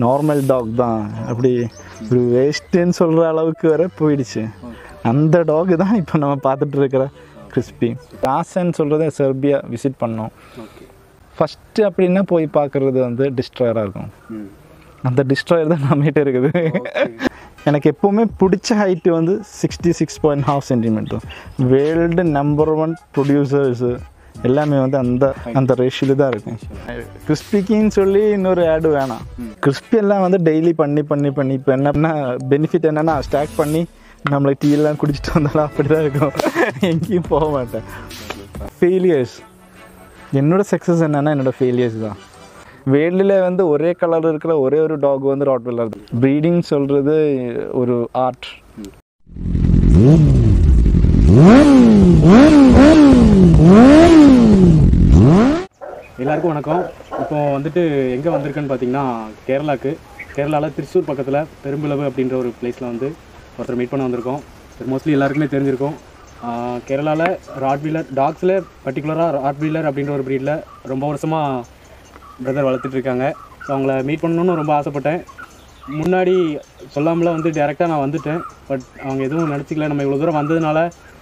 Normal talk தான் அப்படி ஒரு வேஸ்ட்டுன்னு சொல்கிற அளவுக்கு வரை போயிடுச்சு அந்த டாக் தான் இப்போ நம்ம பார்த்துட்டு இருக்கிற கிறிஸ்பி ஆசன்னு சொல்கிறத செர்பியா விசிட் பண்ணோம் ஓகே ஃபஸ்ட்டு அப்படின்னா போய் பார்க்குறது வந்து டிஸ்ட்ராயராக இருக்கும் ம் அந்த டிஸ்ட்ராயர் தான் நம்மகிட்ட இருக்குது எனக்கு எப்போவுமே பிடிச்ச ஹைட்டு வந்து sixty six point half centimetre world number one producers எல்லாமே வந்து அந்த அந்த ரேஷியில் தான் இருக்கும் கிறிஸ்பிக்கின்னு சொல்லி இன்னொரு ஆடு வேணாம் கிறிஸ்பி எல்லாம் வந்து டெய்லி பண்ணி பண்ணி பண்ணி இப்போ என்னன்னா பெனிஃபிட் என்னென்னா ஸ்டாக் பண்ணி நம்மளை டீ எல்லாம் குடிச்சிட்டு வந்தாலும் அப்படி தான் இருக்கும் எங்கேயும் போக மாட்டேன் ஃபெயிலியர்ஸ் என்னோட சக்ஸஸ் என்னன்னா என்னோட ஃபெயிலியர்ஸ் தான் வேர்ல்டில் வந்து ஒரே கலர் இருக்கிற ஒரே ஒரு டாக் வந்து ராட்வெல்லர் ப்ரீடிங் சொல்கிறது ஒரு ஆர்ட் எல்லாருக்கும் வணக்கம் இப்போ வந்துட்டு எங்கே வந்திருக்கேன்னு பார்த்தீங்கன்னா கேரளாக்கு கேரளாவில் திருச்சூர் பக்கத்தில் பெரும்பிளவு அப்படின்ற ஒரு பிளேஸில் வந்து ஒருத்தர் மீட் பண்ண வந்திருக்கோம் மோஸ்ட்லி எல்லாருக்குமே தெரிஞ்சிருக்கும் கேரளாவில் ராட்வீலர் டாக்ஸில் பர்டிகுலராக ராட்வீலர் அப்படின்ற ஒரு ப்ரீடில் ரொம்ப வருஷமாக பிரதர் வளர்த்துட்டு இருக்காங்க ஸோ அவங்கள மீட் பண்ணணும்னு ரொம்ப ஆசைப்பட்டேன் முன்னாடி சொல்லாமல வந்து டேரெக்டாக நான் வந்துட்டேன் பட் அவங்க எதுவும் நினச்சிக்கல நம்ம இவ்வளோ தூரம் வந்ததுனால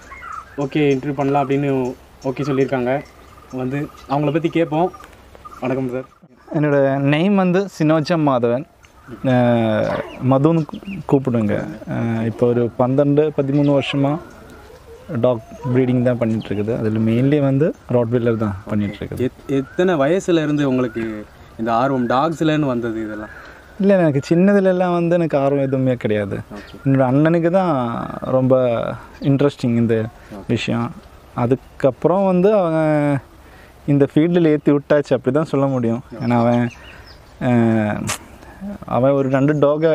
ஓகே இன்டர்வியூ பண்ணலாம் அப்படின்னு ஓகே சொல்லியிருக்காங்க வந்து அவங்கள பற்றி கேட்போம் வணக்கம் சார் என்னோட நேம் வந்து சினோஜம் மாதவன் அஹ் மதுன்னு கூ- கூப்பிடுங்க அஹ் இப்போ ஒரு பன்னெண்டு பதிமூணு வருஷமாக டாக் ப்ரீடிங் தான் பண்ணிட்டு இருக்குது அதில் மெயின்லி வந்து ராட்வெல்லர் தான் பண்ணிட்டு இருக்குது எத் எத்தனை வயசுல இருந்து உங்களுக்கு இந்த ஆர்வம் டாக்ஸ்லன்னு வந்தது இதெல்லாம் இல்லை எனக்கு சின்னதுலலாம் வந்து எனக்கு ஆர்வம் எதுவுமே கிடையாது என்னோட அண்ணனுக்கு தான் ரொம்ப இன்ட்ரெஸ்டிங் இந்த விஷயம் அதுக்கப்புறம் வந்து அவன் இந்த ஃபீல்டில் ஏற்றி விட்டாச்சு அப்படி தான் சொல்ல முடியும் ஏன்னா அவன் அஹ், அவன் ஒரு ரெண்டு டாகை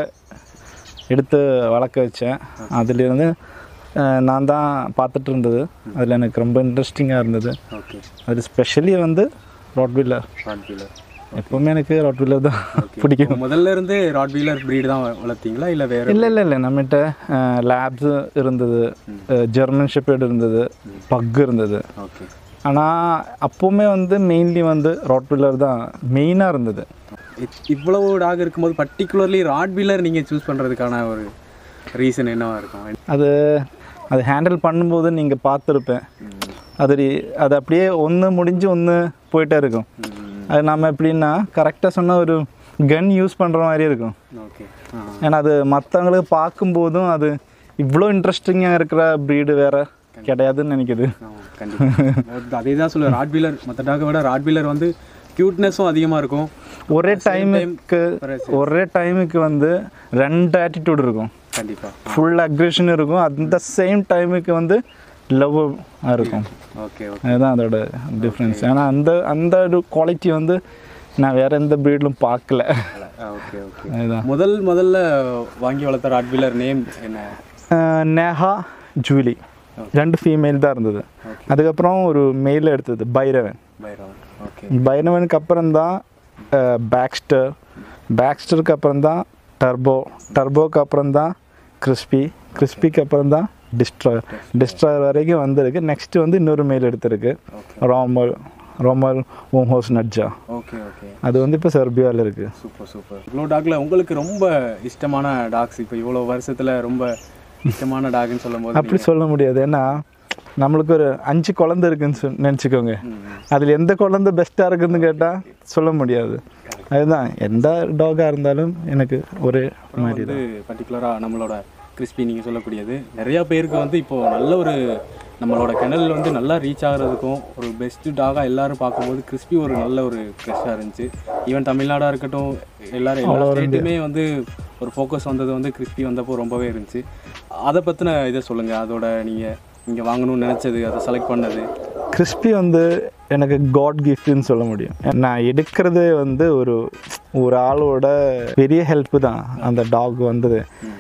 எடுத்து வளர்க்க வச்சேன் அதுலேருந்து அஹ், நான் தான் பார்த்துட்டு இருந்தது அதில் எனக்கு ரொம்ப இன்ட்ரெஸ்டிங்காக இருந்தது ஓகே அது ஸ்பெஷலி வந்து ராட்வீலர் ராட்வீலர் எப்போவுமே எனக்கு ராட்வீலர் தான் பிடிக்கும் முதல்ல இருந்தே ராட்வீலர் ப்ரீடு தான் வளர்த்தீங்களா இல்லை வேற இல்லை இல்லை இல்லை நம்மகிட்ட லேப்ஸ் இருந்தது ஜெர்மன் ஷெப்பர்ட் இருந்தது பக் இருந்தது ஓகே ஆனால் அப்போவுமே வந்து மெயின்லி வந்து ராட்வீலர் தான் மெயினாக இருந்தது இவ்வளவு டாக் இருக்கும்போது பர்டிகுலர்லி ராட்வீலர் நீங்கள் சூஸ் பண்ணுறதுக்கான ஒரு ரீசன் என்னவா இருக்கும் அது அது ஹேண்டில் பண்ணும்போது நீங்கள் பார்த்துருப்பேன் அது ரி- அது அப்படியே ஒன்று முடிஞ்சு ஒன்று போயிட்டே இருக்கும் அது நம்ம எப்படின்னா கரெக்டாக சொன்ன ஒரு கன் யூஸ் பண்ணுற மாதிரி இருக்கும் ஓகே ஆ ஏன்னா அது மற்றவங்களுக்கு பார்க்கும்போதும் அது இவ்வளோ இன்ட்ரெஸ்டிங்காக இருக்கிற ப்ரீடு வேற கிடையாதுன்னு நினைக்குது ஆமாம் கண்டிப்பாக அதே தான் சொல்லுவேன் ராட்வீலர் மற்ற டாகை விட ராட்வீலர் வந்து க்யூட்னஸும் அதிகமாக இருக்கும் ஒரே டைமுக்கு ஒரே டைமுக்கு வந்து ரெண்டு ஆட்டிடியூட் இருக்கும் கண்டிப்பாக ஃபுல் அக்ரெஷன் இருக்கும் அந்த சேம் டைமுக்கு வந்து லவ் இருக்கும் ஓகே ஓகே அதுதான் அதோட டிஃப்ரென்ஸ் ஏன்னா அந்த அந்த ஒரு குவாலிட்டி வந்து நான் வேற எந்த ப்ரீட்லும் பார்க்கல ஓகே ஓகே அதுதான் முதல் முதல்ல வாங்கி வளர்த்த ராட்வீலர் நேம் என்ன அஹ் நேஹா ஜூலி ரெண்டு ஃபீமேல் தான் இருந்தது அதுக்கப்புறம் ஒரு மெயில் எடுத்தது பைரவன் பைரவன் ஓகே பைரவனுக்கு அப்புறம் தான் பேக்ஸ்டர் பேக்ஸ்டருக்கு அப்புறம் தான் டர்போ டர்போக்கு அப்புறம் தான் கிறிஸ்பி கிறிஸ்பிக்கு அப்புறம் தான் டிஸ்ட்ராயர் டிஸ்ட்ராயர் வரைக்கும் வந்திருக்கு நெக்ஸ்ட் வந்து இன்னொரு மெயில் எடுத்திருக்கு ராமல் ராமல் ஓம்ஹோஸ் நட்ஜா ஓகே ஓகே அது வந்து இப்போ செர்பியாவில் இருக்குது சூப்பர் சூப்பர் இவ்வளோ டாக்ல உங்களுக்கு ரொம்ப இஷ்டமான டாக்ஸ் இப்போ இவ்வளோ வருஷத்துல ரொம்ப இஷ்டமான டாக்னு சொல்லும்போது அப்படி சொல்ல முடியாது ஏன்னா நம்மளுக்கு ஒரு அஞ்சு குழந்தை இருக்குன்னு சொல் நினச்சிக்கோங்க அதில் எந்த குழந்தை பெஸ்ட்டாக இருக்குன்னு கேட்டால் சொல்ல முடியாது அதுதான் எந்த டாகாக இருந்தாலும் எனக்கு ஒரே மாதிரி வந்து பர்டிகுலராக நம்மளோட கிறிஸ்பி நீங்கள் சொல்லக்கூடியது நிறையா பேருக்கு வந்து இப்போ நல்ல ஒரு நம்மளோட கிணல் வந்து நல்லா ரீச் ஆகிறதுக்கும் ஒரு பெஸ்ட் டாகாக எல்லாரும் பார்க்கும்போது கிறிஸ்பி ஒரு நல்ல ஒரு ஃப்ரெஷ்ஷாக இருந்துச்சு ஈவன் தமிழ்நாடாக இருக்கட்டும் எல்லாரும் எல்லா ஸ்டேட்டுமே வந்து ஒரு ஃபோக்கஸ் வந்தது வந்து கிறிஸ்பி வந்தப்போ ரொம்பவே இருந்துச்சு அதை பற்றின இதை சொல்லுங்கள் அதோட நீங்கள் இங்கே வாங்கணும்னு நினச்சது அதை செலக்ட் பண்ணது கிறிஸ்பி வந்து எனக்கு காட் கிஃப்ட்னு சொல்ல முடியும் நான் எடுக்கிறதே வந்து ஒரு ஒரு ஆளோட பெரிய ஹெல்ப்பு தான் அந்த டாக் வந்தது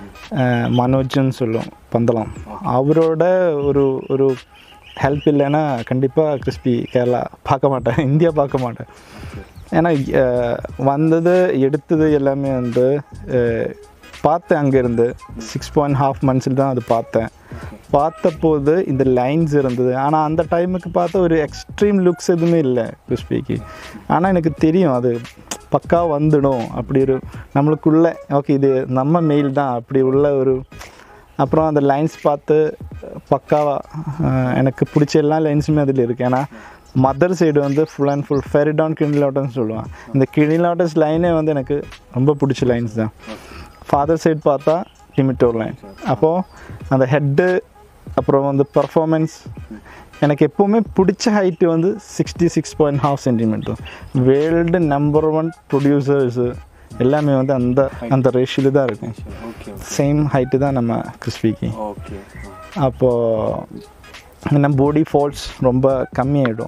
அஹ் மனோஜ்னு சொல்லும் பந்தளம் அவரோட ஒரு ஒரு ஹெல்ப் இல்லைன்னா கண்டிப்பாக கிறிஸ்பி கேரளா பார்க்க மாட்டேன் இந்தியா பார்க்க மாட்டேன் ஏன்னா அஹ், வந்தது எடுத்தது எல்லாமே வந்து பார்த்தேன் அங்கேருந்து சிக்ஸ் பாயிண்ட் ஹாஃப் மந்த்ஸில் தான் அது பார்த்தேன் பார்த்தபோது இந்த லைன்ஸ் இருந்தது ஆனால் அந்த டைமுக்கு பார்த்தா ஒரு எக்ஸ்ட்ரீம் லுக்ஸ் எதுவுமே இல்லை கிறிஸ்பிக்கு ஆனால் எனக்கு தெரியும் அது பக்கா வந்துடும் அப்படி ஒரு நம்மளுக்குள்ள ஓகே இது நம்ம மெயில் தான் அப்படி உள்ள ஒரு அப்புறம் அந்த லைன்ஸ் பார்த்து பக்காவாக எனக்கு பிடிச்ச எல்லா லைன்ஸுமே அதில் இருக்குது ஏன்னா மதர் சைடு வந்து ஃபுல் அண்ட் ஃபுல் ஃபெரிடான் கிணிலாட்டம்னு சொல்லுவான் இந்த கிணிலாட்டஸ் லைனே வந்து எனக்கு ரொம்ப பிடிச்ச லைன்ஸ் தான் ஃபாதர் சைடு பார்த்தா டிமிட்டோர் லைன் அப்போது அந்த ஹெட்டு அப்புறம் வந்து பர்ஃபார்மன்ஸ் எனக்கு எப்போவுமே பிடிச்ச ஹைட்டு வந்து sixty six point half centimetre world number one producers எல்லாமே வந்து அந்த அந்த ரேஷியில் தான் இருக்கும் ஓகே சேம் ஹைட்டு தான் நம்ம கிறிஸ்பிக்கு ஓகே அப்போது என்ன பாடி ஃபால்ட்ஸ் ரொம்ப கம்மியாயிடும்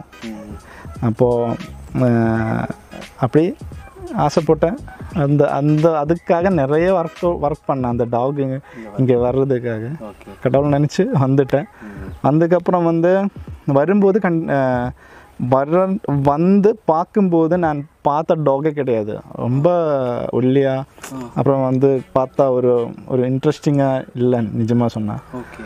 அப்போது அப்படி ஆசைப்பட்டேன் அந்த அந்த அதுக்காக நிறைய ஒர்க் ஒர்க் பண்ணேன் அந்த டாக் இங்கே வர்றதுக்காக ஓகே கடவுள் நினச்சி வந்துட்டேன் வந்ததுக்கப்புறம் வந்து வரும்போது கண் அஹ், வர வந்து பார்க்கும்போது நான் பார்த்த டாகே கிடையாது ரொம்ப ஒல்லியாக அப்புறம் வந்து பார்த்தா ஒரு ஒரு இன்ட்ரெஸ்டிங்காக இல்லை நிஜமாக சொன்னேன் ஓகே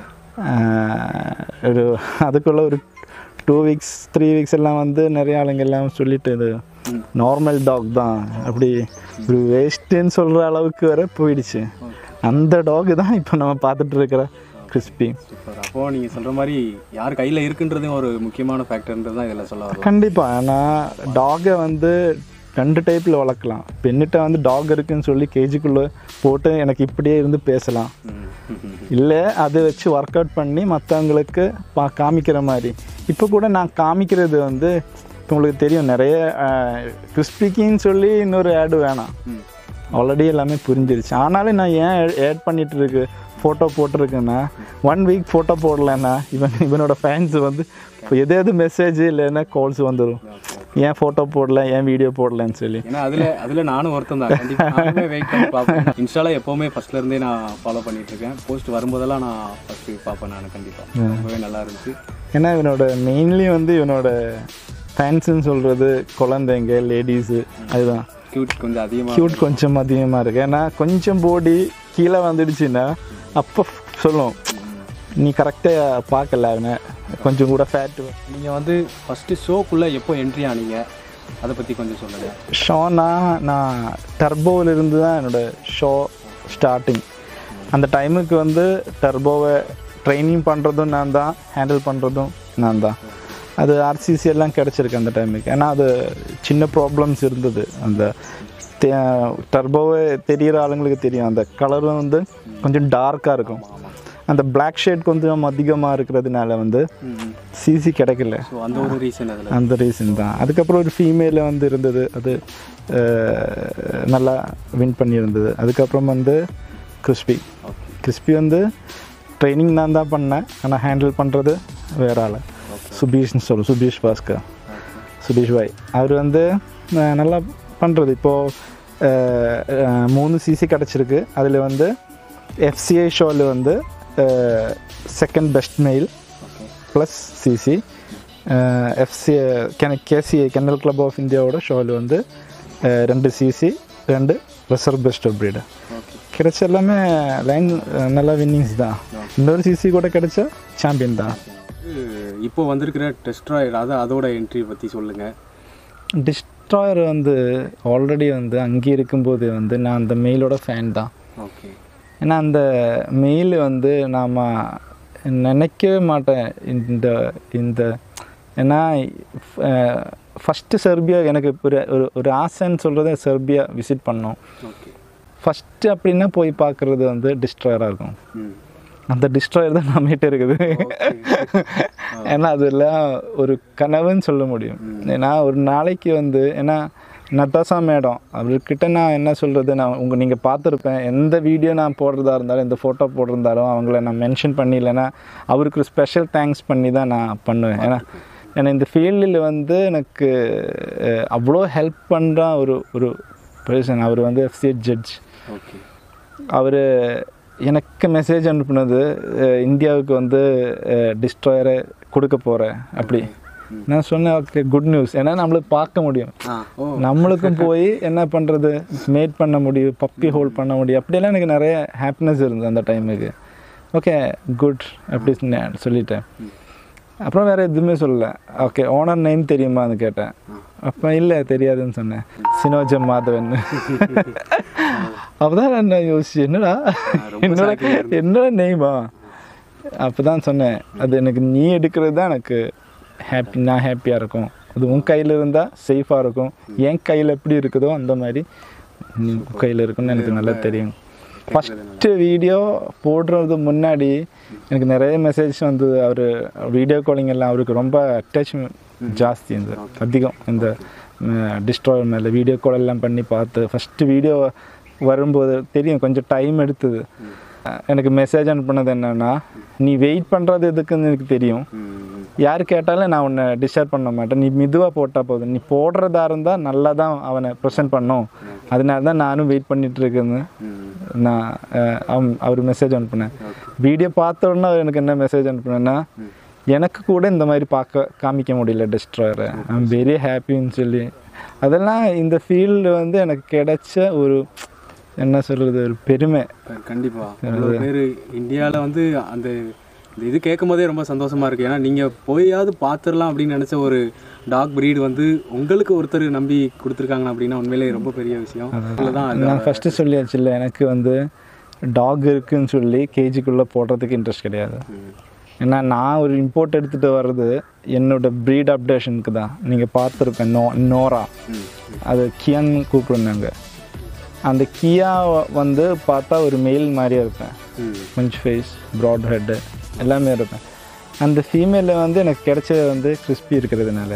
ஒரு அதுக்குள்ள ஒரு டூ வீக்ஸ் த்ரீ வீக்ஸ் எல்லாம் வந்து நிறைய ஆளுங்க எல்லாம் சொல்லிட்டு இது நார்மல் டாக் தான் அப்படி ஒரு வேஸ்ட்டுன்னு சொல்கிற அளவுக்கு வரை போயிடுச்சு அந்த டாக் தான் இப்போ நம்ம பார்த்துட்டு இருக்கிற கிறிஸ்பி சூப்பர் அப்போ நீங்க சொல்ற மாதிரி யார் கையில இருக்குன்றதும் ஒரு முக்கியமான ஃபேக்டர்ன்றது தான் இதில் சொல்ல வரலாம் கண்டிப்பாக ஆனால் டாகை வந்து ரெண்டு டைப்பில் வளர்க்கலாம் பெண்ணிட்ட வந்து டாக் இருக்குன்னு சொல்லி கேஜிக்குள்ளே போட்டு எனக்கு இப்படியே இருந்து பேசலாம் ம், ம், ம். இல்லை அதை வச்சு ஒர்க் அவுட் பண்ணி மற்றவங்களுக்கு பா காமிக்கிற மாதிரி இப்போ கூட நான் காமிக்கிறது வந்து இப்போ உங்களுக்கு தெரியும் நிறைய கிறிஸ்பிக்கின்னு சொல்லி இன்னொரு ஆடு வேணாம் ம். ஆல்ரெடி எல்லாமே புரிஞ்சிருச்சு ஆனாலும் நான் ஏன் ஆட் பண்ணிட்டு இருக்கு ஃபோட்டோ போட்டிருக்கேன்னா ஒன் வீக் ஃபோட்டோ போடலன்னா இவன் இவனோட ஃபேன்ஸ் வந்து இப்போ எது எது மெசேஜ் இல்லைன்னா கால்ஸ் வந்துடும் ஏன் ஃபோட்டோ போடல ஏன் வீடியோ போடலன்னு சொல்லி ஏன்னா அதுல அதுல நானும் ஒருத்தன் தான் கண்டிப்பா நானுமே வெயிட் பண்ணி பார்ப்பேன் இன்ஸ்டால எப்பவுமே ஃபர்ஸ்ட்ல இருந்தே நான் ஃபாலோ பண்ணிட்டு இருக்கேன் போஸ்ட் வரும்போதெல்லாம் நான் ஃபர்ஸ்ட் பார்ப்பேன் நான் கண்டிப்பா ரொம்பவே நல்லா இருந்துச்சு ஏன்னா இவனோட மெயின்லி வந்து இவனோட ஃபேன்ஸுன்னு சொல்கிறது குழந்தைங்க லேடிஸு அதுதான் கியூட் கொஞ்சம் அதிகமா க்யூட் கொஞ்சம் அதிகமாக இருக்குது ஏன்னா கொஞ்சம் போடி கீழே வந்துடுச்சுன்னா அப்போ சொல்லும் நீ கரெக்டாக பார்க்கல அவனை கொஞ்சம் கூட ஃபேட்டு நீங்க வந்து ஃபர்ஸ்ட் ஷோக்குள்ள எப்போ என்ட்ரி ஆனீங்க அதை பத்தி கொஞ்சம் சொல்லுங்க ஷோனா நான் டர்போவில் இருந்து தான் என்னோட ஷோ ஸ்டார்டிங் அந்த டைமுக்கு வந்து டர்போவை ட்ரைனிங் பண்ணுறதும் நான் தான் ஹேண்டில் பண்ணுறதும் நான் தான் அது ஆர்சிசி எல்லாம் கிடச்சிருக்கு அந்த டைமுக்கு ஏன்னா அது சின்ன ப்ராப்ளம்ஸ் இருந்தது அந்த டர்போவை தெரிகிற ஆளுங்களுக்கு தெரியும் அந்த கலரும் வந்து கொஞ்சம் டார்க்காக இருக்கும் அந்த Black ஷேட் கொஞ்சம் அதிகமாக இருக்கிறதுனால வந்து சிசி கிடைக்கல ஸோ அந்த ஒரு ரீசன் அதில் அந்த ரீசன் தான் அதுக்கப்புறம் ஒரு ஃபீமேல் வந்து இருந்தது அது அஹ், நல்லா வின் பண்ணியிருந்தது அதுக்கப்புறம் வந்து கிறிஸ்பி கிறிஸ்பி வந்து ட்ரைனிங் நான் தான் பண்ணேன் ஆனால் ஹேண்டில் பண்ணுறது வேற ஆள் சுபீஷ்னு சொல்லும் சுபீஷ் பாஸ்கர் சுபீஷ் பாய் அவர் வந்து அஹ், நல்லா பண்ணுறது இப்போது மூணு சிசி கிடச்சிருக்கு அதில் வந்து எஃப்சிஐ ஷோவில் வந்து second best male plus CC FC கென கேசிஐ கென்னல் கிளப் ஆஃப் இந்தியாவோட ஷோவில் வந்து அஹ், ரெண்டு சிசி ரெண்டு ரிசர்வ் பெஸ்ட் ப்ரீடு ஓகே கிடைச்ச எல்லாமே லைன் நல்லா வின்னிங்ஸ் தான் இன்னொரு சிசி கூட கிடைச்சா சாம்பியன் தான் இப்போ வந்திருக்கிற டெஸ்ட்ராய்டு அது அதோட என்ட்ரி பற்றி சொல்லுங்க டிஸ்ட்ராயர் வந்து ஆல்ரெடி வந்து அங்கே இருக்கும்போது வந்து நான் அந்த மெயிலோட ஃபேன் தான் ஓகே ஏன்னா அந்த மெயில் வந்து நாம் நினைக்கவே மாட்டேன் இந்த இந்த ஏன்னா ஃபஸ்ட்டு செர்பியா எனக்கு ஒரு ஒரு ஒரு ஆசைன்னு சொல்கிறத செர்பியா விசிட் பண்ணோம் ஓகே ஃபஸ்ட்டு அப்படின்னா போய் பார்க்குறது வந்து டிஸ்ட்ராயராக இருக்கும் ம் அந்த டிஸ்ட்ராயர் தான் நம்மகிட்ட இருக்குது ஏன்னா அதெல்லாம் ஒரு கனவுன்னு சொல்ல முடியும் ஏன்னா ஒரு நாளைக்கு வந்து ஏன்னா நட்டாசா மேடம் அவர்கிட்ட நான் என்ன சொல்கிறது நான் உங்கள் நீங்கள் பார்த்துருப்பேன் எந்த வீடியோ நான் போடுறதா இருந்தாலும் எந்த ஃபோட்டோ போட்டிருந்தாலும் அவங்கள நான் மென்ஷன் பண்ணிடலைன்னா அவருக்கு ஒரு ஸ்பெஷல் தேங்க்ஸ் பண்ணி தான் நான் பண்ணுவேன் ஏன்னா ஏன்னா இந்த ஃபீல்டில் வந்து எனக்கு அஹ், அவ்வளோ ஹெல்ப் பண்ணுற ஒரு ஒரு பர்சன் அவர் வந்து எஃப்சிஏ ஜட்ஜ் ஓகே அவர் எனக்கு மெசேஜ் அனுப்புனது அஹ், இந்தியாவுக்கு வந்து டிஸ்ட்ராயரை கொடுக்க போகிறேன் அப்படி நான் சொன்னேன் ஓகே குட் நியூஸ் ஏன்னா நம்மளுக்கு பார்க்க முடியும் ஆ ஓ நம்மளுக்கும் போய் என்ன பண்ணுறது மேட் பண்ண முடியும் பப்பி ஹோல்ட் பண்ண முடியும் அப்படியெல்லாம் எனக்கு நிறைய ஹாப்பினஸ் இருந்தது அந்த டைமுக்கு ஓகே குட் அப்படி சொன்னேன் சொல்லிட்டேன் அப்புறம் வேறு எதுவுமே சொல்லல ஓகே ஓனர் நேம் தெரியுமான்னு கேட்டேன் அப்போ இல்லை தெரியாதுன்னு சொன்னேன் சினோஜம் மாதவன் அப்போதான் நான் யோசிச்சு என்னடா என்னோட என்னோட நெய்மா அப்போ தான் சொன்னேன் அது எனக்கு நீ எடுக்கிறது தான் எனக்கு ஹாப்பி நான் ஹாப்பியாக இருக்கும் அது உன் கையில் இருந்தால் சேஃபாக இருக்கும் என் கையில் எப்படி இருக்குதோ அந்த மாதிரி நீ கையில் இருக்கும்னு எனக்கு நல்லா தெரியும் ஃபஸ்ட்டு வீடியோ போடுறது முன்னாடி எனக்கு நிறைய மெசேஜ் வந்து அவர் வீடியோ காலிங் எல்லாம் அவருக்கு ரொம்ப அட்டாச்மெண்ட் ஜாஸ்தி இந்த அதிகம் இந்த டிஸ்ட்ராய் மேலே வீடியோ கால் எல்லாம் பண்ணி பார்த்து ஃபஸ்ட்டு வீடியோ வரும்போது தெரியும் கொஞ்சம் டைம் எடுத்தது அஹ் எனக்கு மெசேஜ் அனுப்புனது என்னன்னா நீ வெயிட் பண்ணுறது எதுக்குன்னு எனக்கு தெரியும் யார் கேட்டாலும் நான் உன்னை டிஸ்டர்ப் பண்ண மாட்டேன் நீ மெதுவாக போட்டால் போதும் நீ போடுறதா இருந்தால் நல்லா தான் அவனை ப்ரெசென்ட் பண்ணும் அதனால தான் நானும் வெயிட் பண்ணிட்டு இருக்கேன்னு நான் அஹ், அவன் அவர் மெசேஜ் அனுப்புனேன் வீடியோ பார்த்த உடனே அவர் எனக்கு என்ன மெசேஜ் அனுப்புனேன்னா எனக்கு கூட இந்த மாதிரி பார்க்க காமிக்க முடியல டிஸ்ட்ராயரை ஐம் வெரி ஹாப்பின்னு சொல்லி அதெல்லாம் இந்த ஃபீல்டு வந்து எனக்கு கிடைச்ச ஒரு என்ன சொல்கிறது ஒரு பெருமை கண்டிப்பா அவ்வளோ பேர் இந்தியாவில் வந்து அந்த இந்த இது கேட்கும் போதே ரொம்ப சந்தோஷமா இருக்கு ஏன்னா நீங்க போயாவது பார்த்துடலாம் அப்படின்னு நினைச்ச ஒரு டாக் breed வந்து உங்களுக்கு ஒருத்தர் நம்பி கொடுத்துருக்காங்க அப்படின்னா உண்மையிலேயே ரொம்ப பெரிய விஷயம் அதில் தான் அது நான் ஃபஸ்ட்டு சொல்லியாச்சு இல்லை எனக்கு வந்து டாக் இருக்குன்னு சொல்லி கேஜிக்குள்ளே போடுறதுக்கு இன்ட்ரெஸ்ட் கிடையாது ஏன்னா நான் ஒரு இம்போர்ட் எடுத்துகிட்டு வர்றது என்னோட ப்ரீட் அப்டேஷனுக்கு தான் நீங்கள் பார்த்துருப்பேன் நோ நோரா அது கியான்னு கூப்பிடுனாங்க அந்த கியா வந்து பார்த்தா ஒரு மெயில் மாதிரியே இருப்பேன் ம். கொஞ்சம் ஃபேஸ் ப்ராட் ஹெட்டு எல்லாமே இருப்பேன் அந்த ஃபீமேலில் வந்து எனக்கு கிடைச்சது வந்து கிறிஸ்பி இருக்கிறதுனால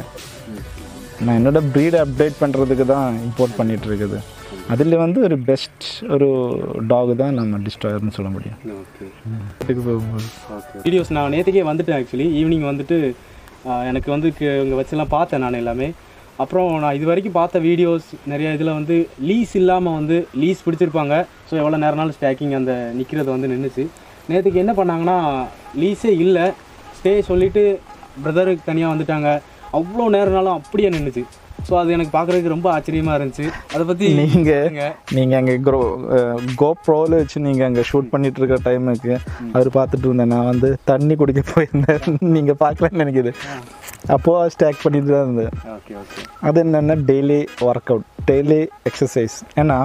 நான் என்னோட ப்ரீடை அப்டேட் பண்ணுறதுக்கு தான் இம்போர்ட் பண்ணிட்டு இருக்குது அதில் வந்து ஒரு பெஸ்ட் ஒரு டாக் தான் நம்ம டிஸ்ட்ராயர்னு சொல்ல முடியும் ஓகே இதுக்கு போகும்போது ஓகே வீடியோஸ் நான் நேற்றுக்கே வந்துட்டேன் ஆக்சுவலி ஈவினிங் வந்துட்டு ஆஹ், எனக்கு வந்து இங்கே வச்செல்லாம் பார்த்தேன் நான் எல்லாமே அப்புறம் நான் இது வரைக்கும் பார்த்த வீடியோஸ் நிறைய இதில் வந்து லீஸ் இல்லாமல் வந்து லீஸ் பிடிச்சிருப்பாங்க ஸோ எவ்வளோ நேரம்னாலும் ஸ்டேக்கிங் அந்த நிற்கிறது வந்து நின்றுச்சு நேற்றுக்கு என்ன பண்ணாங்கன்னா லீஸே இல்லை ஸ்டே சொல்லிவிட்டு பிரதருக்கு தனியாக வந்துட்டாங்க அவ்வளோ நேரம்னாலும் அப்படியே நின்றுச்சு ஸோ அது எனக்கு பார்க்குறதுக்கு ரொம்ப ஆச்சரியமாக இருந்துச்சு அதை பற்றி நீங்கள் நீங்கள் அங்கே க்ரோ கோ ப்ரோவில் வச்சு நீங்கள் அங்கே ஷூட் பண்ணிட்டு இருக்கிற டைமுக்கு அவர் பார்த்துட்டு இருந்தேன் நான் வந்து தண்ணி குடிக்க போயிருந்தேன் நீங்கள் பார்க்கலன்னு நினைக்கிது அப்போது ஸ்டாக் பண்ணிட்டு தான் இருந்தேன் ஓகே ஓகே அது என்னென்னா daily workout daily exercise ஏன்னா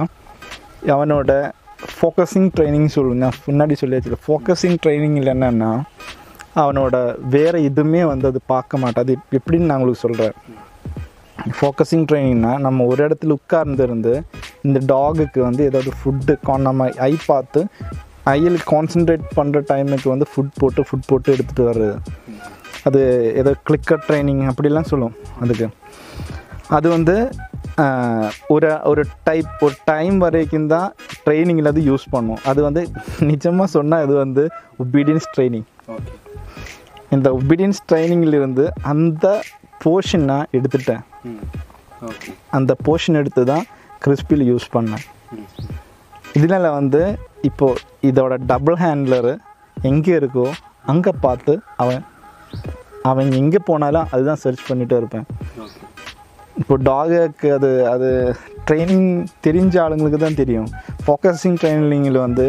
அவனோட ஃபோக்கஸிங் ட்ரைனிங் சொல்லு நான் முன்னாடி சொல்லியாச்சு ஃபோக்கஸிங் ட்ரைனிங்கில் என்னென்னா அவனோட வேறு எதுவுமே வந்து அது பார்க்க மாட்டான் அது எப்படின்னு நான் உங்களுக்கு சொல்கிறேன் ஃபோக்கஸிங் ட்ரைனிங்னா நம்ம ஒரு இடத்துல உட்கார்ந்து இருந்து இந்த டாகுக்கு வந்து ஏதாவது ஃபுட்டு நம்ம ஐ பார்த்து ஐயில் கான்சென்ட்ரேட் பண்ணுற டைமுக்கு வந்து ஃபுட் போட்டு ஃபுட் போட்டு எடுத்துகிட்டு வர்றது அது ஏதோ கிளிக்கர் ட்ரைனிங் அப்படிலாம் சொல்லும் அதுக்கு அது வந்து ஆஹ், ஒரு ஒரு டைப் ஒரு டைம் வரைக்கும் தான் ட்ரைனிங்கில் அது யூஸ் பண்ணும் அது வந்து நிஜமாக சொன்னால் அது வந்து ஒபீடியன்ஸ் ட்ரைனிங் ஓகே இந்த ஒபீடியன்ஸ் ட்ரைனிங்கில் இருந்து அந்த போர்ஷன் நான் எடுத்துட்டேன் ம் ஓகே அந்த போர்ஷன் எடுத்து தான் கிறிஸ்பியில் யூஸ் பண்ணேன் ம் இதனால வந்து இப்போது இதோட டபுள் ஹேண்ட்லரு எங்கே இருக்கோ அங்கே பார்த்து அவன் அவன் எங்கே போனாலும் அதுதான் சர்ச் பண்ணிகிட்டே இருப்பேன் ஓகே இப்போ டாகுக்கு அது அது ட்ரைனிங் தெரிஞ்ச ஆளுங்களுக்கு தான் தெரியும் ஃபோக்கஸிங் ட்ரைனிங்கில் வந்து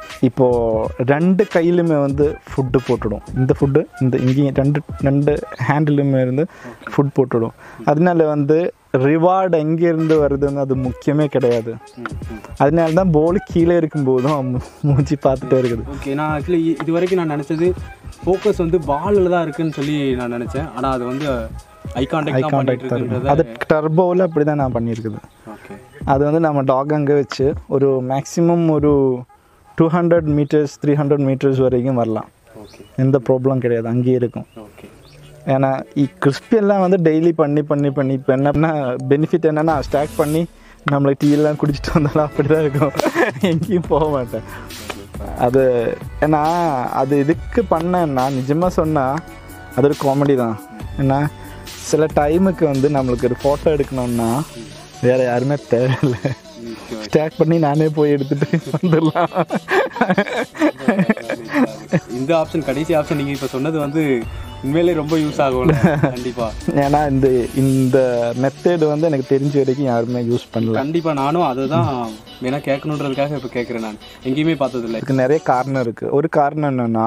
இப்போது ரெண்டு கையிலுமே வந்து ஃபுட்டு போட்டுடும் இந்த ஃபுட்டு இந்த இங்கேயும் ரெண்டு ரெண்டு ஹேண்டிலுமே இருந்து ஃபுட் போட்டுடும் அதனால வந்து ரிவார்டு எங்கேருந்து வருதுன்னு அது முக்கியமே கிடையாது ம் ம் அதனால தான் போல் கீழே இருக்கும்போதும் அவன் மூ- மூஞ்சி பார்த்துட்டே இருக்குது ஓகே நான் ஆக்சுவலி இது வரைக்கும் நான் நினச்சது ஃபோக்கஸ் வந்து பாலில் தான் இருக்குன்னு சொல்லி நான் நினச்சேன் ஆனால் அது வந்து ஐ கான்டாக்ட் தான் பண்ணிட்டு கான்டாக்ட் இருக்கும் இருக்குன்றத அது டர்போவில் அப்படி தான் நான் பண்ணியிருக்குது ஓகே அது வந்து நம்ம டாக் அங்கே வச்சு ஒரு மேக்ஸிமம் ஒரு two hundred metres three hundred metres வரைக்கும் வரலாம் ஓகே எந்த ப்ராப்ளம் கிடையாது அங்கேயே இருக்கும் ஓகே ஏன்னா இ crispy எல்லாம் வந்து டெய்லி பண்ணி பண்ணி பண்ணி இப்போ என்னன்னா பெனிஃபிட் என்னன்னா ஸ்டாக் பண்ணி நம்மளை டீ எல்லாம் குடிச்சிட்டு வந்தாலும் அப்படி தான் இருக்கும் எங்கேயும் போக மாட்டேன் அது ஏன்னா அது இதுக்கு பண்ணேன்னா நிஜமாக சொன்னால் அது ஒரு காமெடி தான் ஏன்னா சில டைமுக்கு வந்து நம்மளுக்கு ஒரு ஃபோட்டோ எடுக்கணும்னா வேறு யாருமே தேவையில்லை ஸ்டாக் பண்ணி நானே போய் எடுத்துட்டு வந்துடலாம் இந்த ஆப்ஷன் கடைசி ஆப்ஷன் நீங்கள் இப்போ சொன்னது வந்து உண்மையிலே ரொம்ப யூஸ் ஆகும்ல கண்டிப்பா ஏன்னா இந்த இந்த மெத்தேடு வந்து எனக்கு தெரிஞ்ச வரைக்கும் யாருமே யூஸ் பண்ணல கண்டிப்பா நானும் அதுதான் வேணா கேட்கணுன்றதுக்காக இப்போ கேட்குறேன் நான் எங்கேயுமே பார்த்ததில்ல இதுக்கு நிறைய காரணம் இருக்குது ஒரு காரணம் என்னென்னா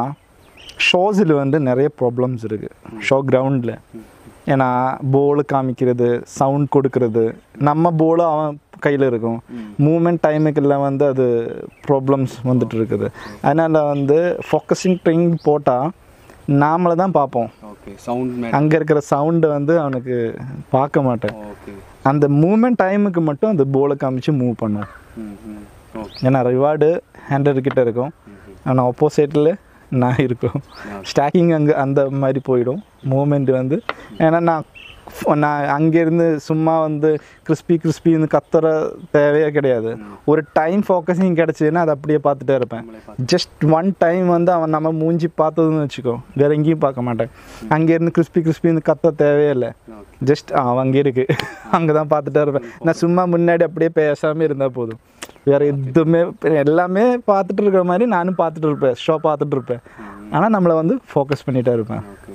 ஷோஸில் வந்து நிறைய ப்ராப்ளம்ஸ் இருக்குது ஷோ கிரவுண்டில் ஏன்னா போல் காமிக்கிறது சவுண்ட் கொடுக்கறது நம்ம போலும் அவன் கையில் இருக்கும் மூமெண்ட் டைமுக்கெல்லாம் வந்து அது ப்ராப்ளம்ஸ் வந்துட்டு இருக்குது அதனால் வந்து ஃபோக்கஸிங் ட்ரிங் போட்டால் நாமளை தான் பார்ப்போம் ஓகே சவுண்ட் மேட் அங்கே இருக்கிற சவுண்டை வந்து அவனுக்கு பார்க்க மாட்டேன் ஓகே அந்த மூமெண்ட் டைமுக்கு மட்டும் அந்த போலை காமிச்சு மூவ் பண்ணும் ம் ம் ஓகே ஏன்னா ரிவார்டு ஹேண்டர் கிட்ட இருக்கும் ஆனால் ஆப்போசிட்டில் நான் இருக்கும் ஸ்டாக்கிங் அங்கே அந்த மாதிரி போயிடும் மூமெண்ட் வந்து ஏன்னா நான் நான் அங்கேருந்து சும்மா வந்து கிறிஸ்பி கிறிஸ்பின்னு கத்துற தேவையே கிடையாது ஒரு டைம் ஃபோக்கஸிங் கிடச்சிதுன்னா அதை அப்படியே பார்த்துட்டே இருப்பேன் ஜஸ்ட் ஒன் டைம் வந்து அவன் நம்ம மூஞ்சி பார்த்ததுன்னு வச்சுக்கோ வேற எங்கேயும் பார்க்க மாட்டேன் அங்கேருந்து கிறிஸ்பி கிறிஸ்பின்னு கத்த தேவையே இல்லை ஓகே ஜஸ்ட் அவன் அங்கே இருக்கு அங்கே தான் பார்த்துட்டே இருப்பேன் நான் சும்மா முன்னாடி அப்படியே பேசாமல் இருந்தால் போதும் வேற எதுவுமே எல்லாமே பார்த்துட்டு இருக்கிற மாதிரி நானும் பார்த்துட்டு இருப்பேன் ஷோ பார்த்துட்டு இருப்பேன் ஆனால் நம்மளை வந்து ஃபோக்கஸ் பண்ணிட்டே இருப்பேன் ஓகே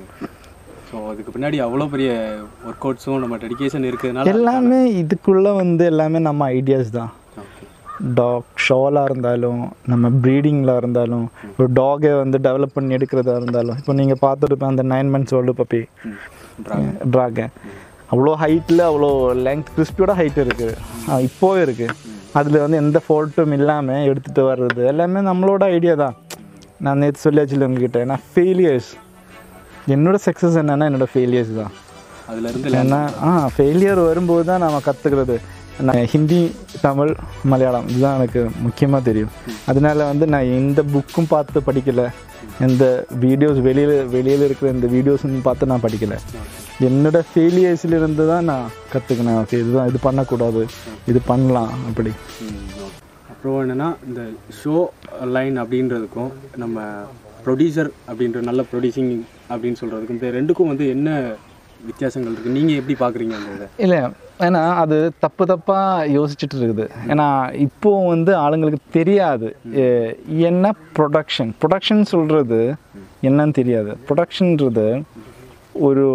ஸோ அதுக்கு பின்னாடி அவ்வளோ பெரிய ஒர்க் அவுட்ஸும் நம்ம டெடிகேஷன் இருக்கிறதுனால எல்லாமே இதுக்குள்ளே வந்து எல்லாமே நம்ம ஐடியாஸ் தான் ஓகே டாக் ஷோலாக இருந்தாலும் நம்ம ப்ரீடிங்கில் இருந்தாலும் ஒரு டாகை வந்து டெவலப் பண்ணி எடுக்கிறதா இருந்தாலும் இப்போ நீங்கள் பார்த்துருப்பேன் அந்த nine months old puppy hmm dragon dragon அவ்வளோ ஹைட்டில் அவ்வளோ லெங்க் கிறிஸ்பியோட ஹைட் இருக்குது இப்போவே இருக்குது அதில் வந்து எந்த ஃபால்ட்டும் இல்லாமல் எடுத்துகிட்டு வர்றது எல்லாமே நம்மளோட ஐடியா தான் நான் நேற்று சொல்லியாச்சு உங்ககிட்ட ஏன்னா ஃபெயிலியர்ஸ் என்னோட சக்ஸஸ் என்னன்னா என்னோட ஃபெயிலியர்ஸ் தான் அதுல இருந்து ஏன்னா ஆ ஃபெயிலியர் வரும்போது தான் நம்ம கற்றுக்கிறது நான் ஹிந்தி தமிழ் மலையாளம் இதுதான் எனக்கு முக்கியமாக தெரியும் அதனால வந்து நான் எந்த புக்கும் பார்த்து படிக்கலை எந்த வீடியோஸ் வெளியில் வெளியில் இருக்கிற இந்த வீடியோஸ்ன்னு பார்த்து நான் படிக்கலை என்னோட ஃபெயிலியர்ஸில் இருந்து தான் நான் கற்றுக்கினேன் ஓகே இதுதான் இது பண்ணக்கூடாது இது பண்ணலாம் அப்படி ம், okay. அப்புறம் என்னன்னா இந்த ஷோ லைன் அப்படின்றதுக்கும் நம்ம ப்ரொடியூசர் அப்படின்ற நல்ல ப்ரொடியூசிங் அப்படின்னு சொல்கிறதுக்கும் இந்த ரெண்டுக்கும் வந்து என்ன வித்தியாசங்கள் இருக்குது நீங்கள் எப்படி பார்க்குறீங்க அந்த இதை இல்லை ஏன்னா அது தப்பு தப்பாக யோசிச்சுட்டு இருக்குது ஏன்னா இப்போ வந்து ஆளுங்களுக்கு தெரியாது எ- என்ன ப்ரொடக்ஷன் ப்ரொடக்ஷன் சொல்கிறது என்னன்னு தெரியாது ப்ரொடக்ஷன்றது ஒரு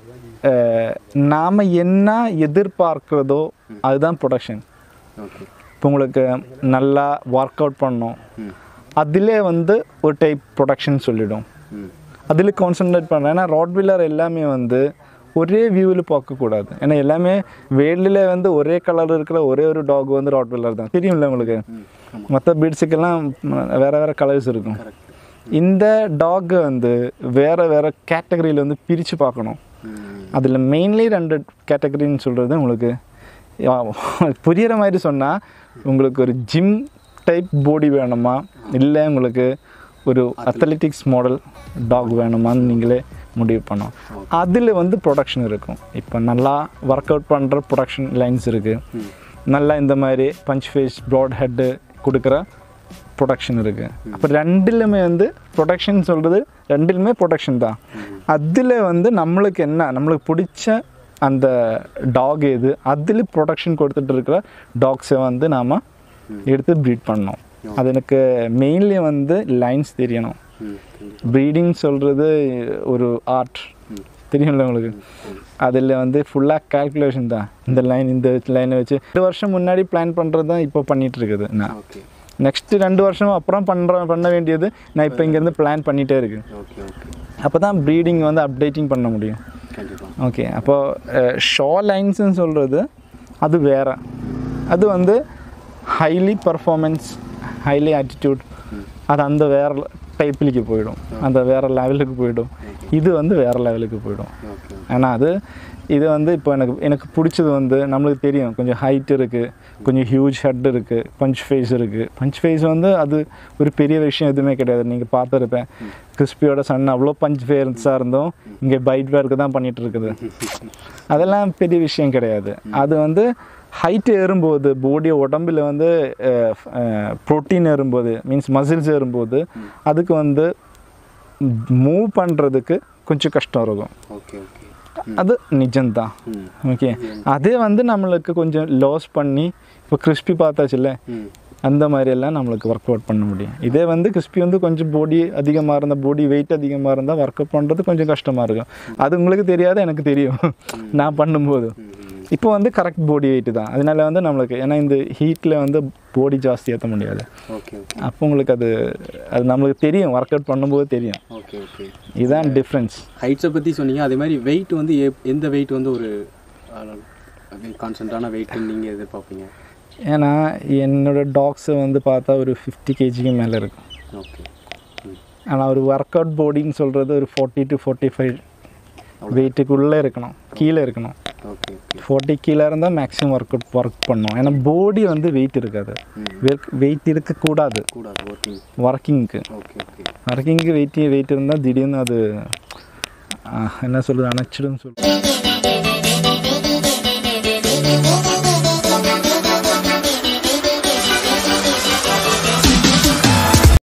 அஹ், நாம என்ன எதிர்பார்க்கிறதோ அதுதான் ப்ரொடக்ஷன் ஓகே இப்போ உங்களுக்கு நல்லா ஒர்க் அவுட் பண்ணணும் ம் அதிலே வந்து ஒரு டைப் ப்ரொடக்ஷன் சொல்லிடும் ம் அதில் கான்சென்ட்ரேட் பண்ணுறேன் ஏன்னா ராட்வீலர் எல்லாமே வந்து ஒரே வியூவில் பார்க்கக்கூடாது ஏன்னா எல்லாமே வேர்ல்டில் வந்து ஒரே கலர் இருக்கிற ஒரே ஒரு டாக் வந்து ராட்வீலர் தான் தெரியும்ல உங்களுக்கு ம் ஆமாம் மற்ற பீட்ஸுக்கெல்லாம் வேறு வேறு கலர்ஸ் இருக்கும் கரெக்ட் இந்த டாக்கை வந்து வேறு வேறு கேட்டகரியில் வந்து பிரித்து பார்க்கணும் ம் அதில் மெயின்லி ரெண்டு கேட்டகரின்னு சொல்கிறது உங்களுக்கு யா, புரியிற மாதிரி சொன்னால் உங்களுக்கு ஒரு ஜிம் டைப் பாடி வேணுமா இல்லை உங்களுக்கு ஒரு அத்லெட்டிக்ஸ் மாடல் டாக் வேணுமான்னு நீங்களே முடிவு பண்ணோம் அதில் வந்து ப்ரொடக்ஷன் இருக்கும் இப்போ நல்லா ஒர்க் அவுட் பண்ணுற ப்ரொடக்ஷன் லைன்ஸ் இருக்குது ம் நல்லா இந்த மாதிரி பஞ்ச் ஃபேஸ் ப்ராட் ஹெட்டு கொடுக்குற ப்ரொடக்ஷன் இருக்குது அப்போ ரெண்டுலையுமே வந்து ப்ரொடக்ஷன் சொல்கிறது ரெண்டுலுமே ப்ரொடக்ஷன் தான் அதில் வந்து நம்மளுக்கு என்ன நம்மளுக்கு பிடிச்ச அந்த டாக் எது அதில் ப்ரொடக்ஷன் கொடுத்துட்டு இருக்கிற டாக்ஸை வந்து நாம் எடுத்து ப்ரீட் பண்ணோம் அது எனக்கு மெயின்லி வந்து லைன்ஸ் தெரியணும் ம் ப்ரீடிங் சொல்கிறது ஒரு ஆர்ட் தெரியும்ல உங்களுக்கு அதில் வந்து ஃபுல்லாக கால்குலேஷன் தான் இந்த லைன் இந்த லைனை வச்சு ரெண்டு வருஷம் முன்னாடி பிளான் பண்ணுறது தான் இப்போ பண்ணிட்டு இருக்குது நான் ஓகே நெக்ஸ்ட்டு ரெண்டு வருஷம் அப்புறம் பண்ணுற பண்ண வேண்டியது நான் இப்போ இங்கேருந்து பிளான் பண்ணிகிட்டே இருக்கேன் ஓகே ஓகே அப்போ தான் ப்ரீடிங் வந்து அப்டேட்டிங் பண்ண முடியும் கண்டிப்பாக ஓகே அப்போ ஷோ லைன்ஸ்னு சொல்கிறது அது வேற அது வந்து ஹைலி பர்ஃபார்மன்ஸ் ஹைலி ஆட்டிடியூட் அது அந்த வேற டைப்பிലേക്ക് போயிடும் அந்த வேற லெவலுக்கு போயிடும் இது வந்து வேற லெவலுக்கு போயிடும் ஓகே ஏன்னா அது இது வந்து இப்போ எனக்கு எனக்கு பிடிச்சது வந்து நம்மளுக்கு தெரியும் கொஞ்சம் ஹைட் இருக்குது கொஞ்சம் ஹியூஜ் ஹெட் இருக்குது பஞ்ச் ஃபேஸ் இருக்குது பஞ்ச் ஃபேஸ் வந்து அது ஒரு பெரிய விஷயம் எதுவுமே கிடையாது நீங்கள் பார்த்துருப்பேன் கிறிஸ்பியோட சன் அவ்வளோ பஞ்ச் ஃபேஸாக இருந்தோம் இங்கே பைட் வேர்க்கு தான் பண்ணிட்டு இருக்குது அதெல்லாம் பெரிய விஷயம் கிடையாது அது வந்து ஹைட் ஏறும்போது பாடி உடம்புல வந்து ப்ரோட்டீன் ஏறும்போது மீன்ஸ் மசில்ஸ் ஏறும்போது அதுக்கு வந்து மூவ் பண்ணுறதுக்கு கொஞ்சம் கஷ்டம் இருக்கும் ஓகே ஓகே அது நிஜம்தான் ம் ஓகே அதே வந்து நம்மளுக்கு கொஞ்சம் லாஸ் பண்ணி இப்போ கிறிஸ்பி பார்த்தாச்சுல்ல ம் அந்த மாதிரி எல்லாம் நம்மளுக்கு ஒர்க் அவுட் பண்ண முடியும் இதே வந்து கிறிஸ்பி வந்து கொஞ்சம் பாடி அதிகமாக இருந்தால் பாடி வெயிட் அதிகமாக இருந்தால் ஒர்க் அவுட் பண்ணுறது கொஞ்சம் கஷ்டமாக இருக்கும் அது உங்களுக்கு தெரியாது எனக்கு தெரியும் நான் பண்ணும்போது இப்போ வந்து கரெக்ட் பாடி வெயிட் தான் அதனால வந்து நம்மளுக்கு ஏன்னா இந்த ஹீட்டில் வந்து பாடி ஜாஸ்தி ஏற்ற முடியாது ஓகே ஓகே அப்போ உங்களுக்கு அது அது நம்மளுக்கு தெரியும் ஒர்க் அவுட் பண்ணும்போது தெரியும் ஓகே ஓகே இதுதான் டிஃப்ரென்ஸ் ஹைட்ஸை பற்றி சொன்னீங்க அதே மாதிரி வெயிட் வந்து எப்- எந்த வெயிட் வந்து ஒரு கான்ஸ்டன்டான வெயிட்னு நீங்கள் எதிர்பார்ப்பீங்க ஏன்னா என்னோட டாக்ஸை வந்து பார்த்தா ஒரு ஃபிஃப்டி கேஜிக்கு மேலே இருக்கும் ஓகே ஆனால் ஒரு ஒர்க் அவுட் பாடின்னு சொல்கிறது ஒரு ஃபார்ட்டி டு ஃபார்ட்டி ஃபைவ் வெயிட்டுக்குள்ளே இருக்கணும் கீழே இருக்கணும் ஓகே ஓகே ஃபார்ட்டி கீழே இருந்தால் மேக்ஸிமம் ஒர்க் அவுட் ஒர்க் பண்ணும் ஏன்னா பாடி வந்து வெயிட் இருக்காது வெயிட் இருக்கக்கூடாது கூடாது working ஒர்க்கிங்க்கு okay okay ஒர்க்கிங்க்கு wait wait இருந்தால் திடீர்னு அது ஆ, என்ன சொல்கிறது அணைச்சிடும்னு சொல்லு